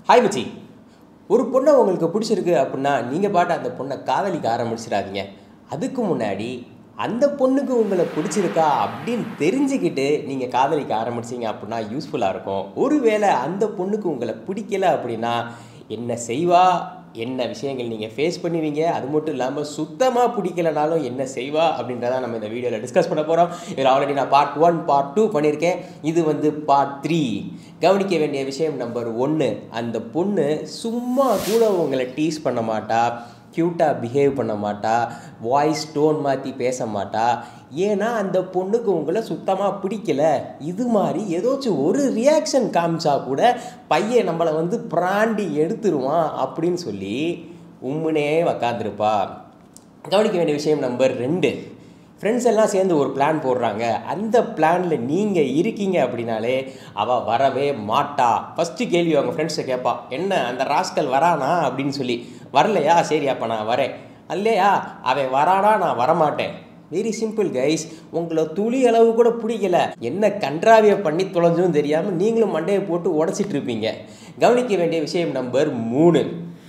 hi மச்சி ஒரு பொண்ணை உங்களுக்கு பிடிச்சிருக்கு அப்படின்னா நீங்கள் பாட்டு அந்த பொண்ணை காதலிக்க ஆரம்பிச்சிடாதீங்க அதுக்கு முன்னாடி அந்த பொண்ணுக்கு உங்களை பிடிச்சிருக்கா அப்படின்னு தெரிஞ்சுக்கிட்டு நீங்கள் காதலிக்க ஆரம்பிச்சீங்க அப்படின்னா யூஸ்ஃபுல்லாக இருக்கும் ஒருவேளை அந்த பொண்ணுக்கு உங்களை பிடிக்கல அப்படின்னா என்ன செய்வா என்ன விஷயங்கள் நீங்கள் ஃபேஸ் பண்ணுவீங்க அது மட்டும் இல்லாமல் சுத்தமாக பிடிக்கலனாலும் என்ன செய்வா அப்படின்றத நம்ம இந்த வீடியோவில் டிஸ்கஸ் பண்ண போகிறோம் இதில் ஆல்ரெடி நான் பார்ட் ஒன் பார்ட் டூ பண்ணியிருக்கேன் இது வந்து பார்ட் த்ரீ கவனிக்க வேண்டிய விஷயம் நம்பர் ஒன்று அந்த பொண்ணு சும்மா கூட உங்களை டீஸ் பண்ண மாட்டா க்யூட்டாக பிஹேவ் பண்ண மாட்டா வாய்ஸ் டோன் மாற்றி பேச மாட்டா ஏன்னா அந்த பொண்ணுக்கு உங்களை சுத்தமாக பிடிக்கல இது மாதிரி ஏதாச்சும் ஒரு ரியாக்ஷன் காமிச்சா கூட பையன் நம்மளை வந்து பிராண்டி எடுத்துருவான் அப்படின்னு சொல்லி உம்முனே உக்காந்துருப்பா கவனிக்க வேண்டிய விஷயம் நம்பர் ரெண்டு ஃப்ரெண்ட்ஸ் எல்லாம் சேர்ந்து ஒரு பிளான் போடுறாங்க அந்த பிளானில் நீங்கள் இருக்கீங்க அப்படின்னாலே அவள் வரவே மாட்டா ஃபஸ்ட்டு கேள்வி அவங்க ஃப்ரெண்ட்ஸை கேட்பா என்ன அந்த ராஸ்கல் வரானா அப்படின்னு சொல்லி வரலையா சரி அப்போ நான் வரேன் இல்லையா அவன் வரானா நான் வரமாட்டேன் வெரி சிம்பிள் கைஸ் உங்களை துளி அளவு கூட பிடிக்கல என்ன கன்றாவியை பண்ணி தொலைஞ்சும் தெரியாமல் நீங்களும் மண்டையை போட்டு உடச்சிட்டு இருப்பீங்க கவனிக்க வேண்டிய விஷயம் நம்பர் மூணு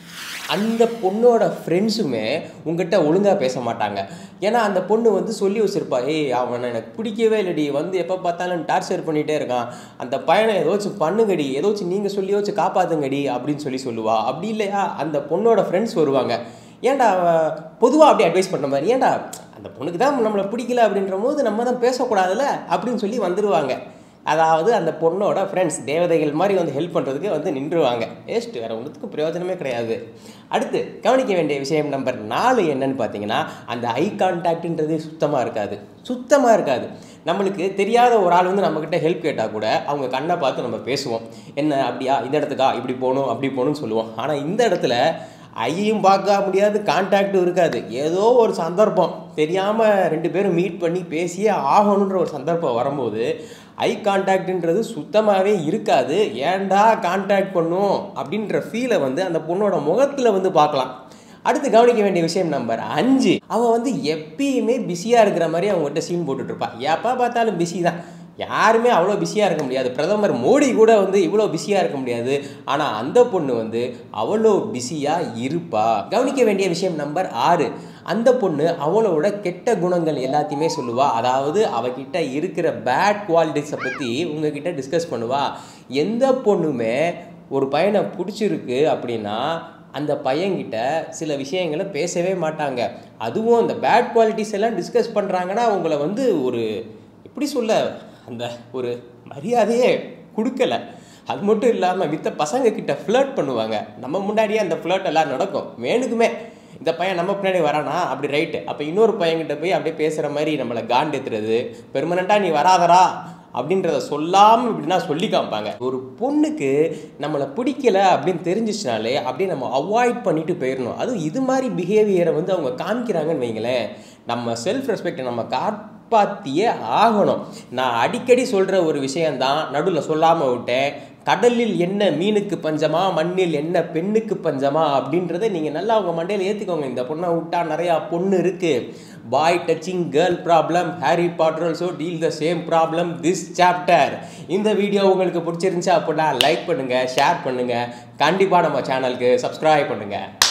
அந்த பொண்ணோட ஃப்ரெண்ட்ஸுமே உங்ககிட்ட ஒழுங்காக பேச மாட்டாங்க ஏன்னா அந்த பொண்ணு வந்து சொல்லி வச்சிருப்பா ஏய் அவனை எனக்கு பிடிக்கவே இல்லடி வந்து எப்போ பார்த்தாலும் டார்ச்சர் பண்ணிகிட்டே இருக்கான் அந்த பையனை ஏதாச்சும் பண்ணுங்கடி ஏதாச்சும் நீங்கள் சொல்லி வச்சு காப்பாற்றுங்கடி அப்படின்னு சொல்லி சொல்லுவா அப்படி இல்லையா அந்த பொண்ணோட ஃப்ரெண்ட்ஸ் வருவாங்க ஏன்டா பொதுவாக அப்படி அட்வைஸ் பண்ண மாதிரி ஏன்டா அந்த பொண்ணுக்கு தான் நம்மளை பிடிக்கல அப்படின்ற போது நம்ம தான் பேசக்கூடாதுல்ல அப்படின்னு சொல்லி வந்துடுவாங்க அதாவது அந்த பொண்ணோட ஃப்ரெண்ட்ஸ் தேவதைகள் மாதிரி வந்து ஹெல்ப் பண்ணுறதுக்கு வந்து நின்றுவாங்க வேஸ்ட்டு வேறு ஒன்றுத்துக்கும் பிரயோஜனமே கிடையாது அடுத்து கவனிக்க வேண்டிய விஷயம் நம்பர் நாலு என்னன்னு பார்த்தீங்கன்னா அந்த ஐ கான்டாக்ட்ன்றது சுத்தமாக இருக்காது சுத்தமாக இருக்காது நம்மளுக்கு தெரியாத ஒரு ஆள் வந்து நம்மக்கிட்ட ஹெல்ப் கேட்டால் கூட அவங்க கண்ணை பார்த்து நம்ம பேசுவோம் என்ன அப்படியா இந்த இடத்துக்கா இப்படி போகணும் அப்படி போகணும்னு சொல்லுவோம் ஆனால் இந்த இடத்துல ஐயையும் பார்க்க முடியாது கான்டாக்டும் இருக்காது ஏதோ ஒரு சந்தர்ப்பம் தெரியாமல் ரெண்டு பேரும் மீட் பண்ணி பேசியே ஆகணுன்ற ஒரு சந்தர்ப்பம் வரும்போது ஐ கான்டாக்ட்ன்றது சுத்தமாகவே இருக்காது ஏன்டா கான்டாக்ட் பண்ணும் அப்படின்ற ஃபீலை வந்து அந்த பொண்ணோட முகத்தில் வந்து பார்க்கலாம் அடுத்து கவனிக்க வேண்டிய விஷயம் நம்பர் அஞ்சு அவள் வந்து எப்பயுமே பிஸியாக இருக்கிற மாதிரி அவங்ககிட்ட சீன் போட்டுட்ருப்பா எப்போ பார்த்தாலும் பிஸி தான் யாருமே அவ்வளோ பிஸியாக இருக்க முடியாது பிரதமர் மோடி கூட வந்து இவ்வளோ பிஸியாக இருக்க முடியாது ஆனால் அந்த பொண்ணு வந்து அவ்வளோ பிஸியாக இருப்பா கவனிக்க வேண்டிய விஷயம் நம்பர் ஆறு அந்த பொண்ணு அவளோட கெட்ட குணங்கள் எல்லாத்தையுமே சொல்லுவா அதாவது அவகிட்ட இருக்கிற பேட் குவாலிட்டிஸை பற்றி உங்ககிட்ட டிஸ்கஸ் பண்ணுவா எந்த பொண்ணுமே ஒரு பையனை பிடிச்சிருக்கு அப்படின்னா அந்த பையன்கிட்ட சில விஷயங்களை பேசவே மாட்டாங்க அதுவும் அந்த பேட் குவாலிட்டிஸ் எல்லாம் டிஸ்கஸ் பண்ணுறாங்கன்னா அவங்கள வந்து ஒரு எப்படி சொல்ல அந்த ஒரு மரியாதையே கொடுக்கல அது மட்டும் இல்லாமல் மித்த பசங்க கிட்ட ஃப்ளர்ட் பண்ணுவாங்க நம்ம முன்னாடியே அந்த ஃப்ளர்ட் எல்லாம் நடக்கும் வேணுக்குமே இந்த பையன் நம்ம பின்னாடி வரானா அப்படி ரைட்டு அப்போ இன்னொரு பையன்கிட்ட போய் அப்படியே பேசுகிற மாதிரி நம்மளை காண்டேத்துறது பெர்மனண்ட்டாக நீ வராதரா அப்படின்றத சொல்லாமல் இப்படின்னா சொல்லி காமிப்பாங்க ஒரு பொண்ணுக்கு நம்மளை பிடிக்கல அப்படின்னு தெரிஞ்சிச்சுனாலே அப்படியே நம்ம அவாய்ட் பண்ணிட்டு போயிடணும் அதுவும் இது மாதிரி பிஹேவியரை வந்து அவங்க காமிக்கிறாங்கன்னு வைங்களேன் நம்ம செல்ஃப் ரெஸ்பெக்டை நம்ம காப்பாற்றியே ஆகணும் நான் அடிக்கடி சொல்கிற ஒரு விஷயந்தான் நடுவில் சொல்லாமல் விட்டேன் கடலில் என்ன மீனுக்கு பஞ்சமா மண்ணில் என்ன பெண்ணுக்கு பஞ்சமா அப்படின்றத நீங்கள் நல்லா அவங்க மண்டையில் ஏற்றுக்கோங்க இந்த பொண்ணை விட்டா நிறையா பொண்ணு இருக்குது boy touching girl problem Harry Potter also deal the same problem this chapter இந்த வீடியோ உங்களுக்கு பிடிச்சிருந்துச்சா அப்படின்னா லைக் பண்ணுங்கள் ஷேர் பண்ணுங்கள் கண்டிப்பாக நம்ம சேனலுக்கு சப்ஸ்கிரைப் பண்ணுங்கள்